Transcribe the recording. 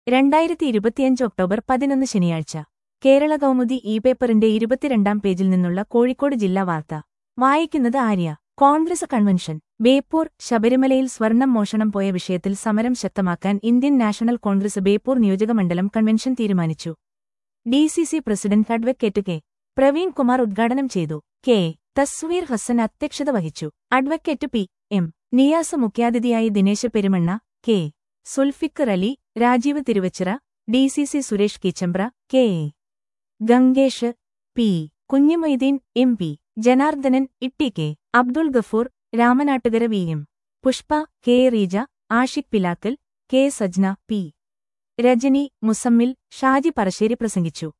രണ്ടായിരത്തി ഇരുപത്തിയഞ്ച് ഒക്ടോബർ പതിനൊന്ന് ശനിയാഴ്ച കേരള കൗമുദി ഇ പേപ്പറിന്റെ ഇരുപത്തിരണ്ടാം പേജിൽ നിന്നുള്ള കോഴിക്കോട് ജില്ലാ വാർത്ത വായിക്കുന്നത് ആര്യ കോൺഗ്രസ് കൺവെൻഷൻ ബേപ്പൂർ ശബരിമലയിൽ സ്വർണം മോഷണം പോയ വിഷയത്തിൽ സമരം ശക്തമാക്കാൻ ഇന്ത്യൻ നാഷണൽ കോൺഗ്രസ് ബേപ്പൂർ നിയോജകമണ്ഡലം കൺവെൻഷൻ തീരുമാനിച്ചു D C C president advocate K Praveen Kumar ഉദ്ഘാടനം ചെയ്തു കെ തസ്വീർ ഹസൻ അധ്യക്ഷത വഹിച്ചു അഡ്വക്കേറ്റ് പി എം നിയാസ് മുഖ്യാതിഥിയായി Dinesh Perumanna K Sulfikar Ali Rajeev Thiruvachira D C C Suresh Keechampra K A Gangesh P Kunhimoideen M P Janardhanan Itty K Abdul Gafoor Ramanattukara V M Pushpa K Reeja Ashiq Pilakkal K Sajna P Rajani Musammil Shaji Parassery പ്രസംഗിച്ചു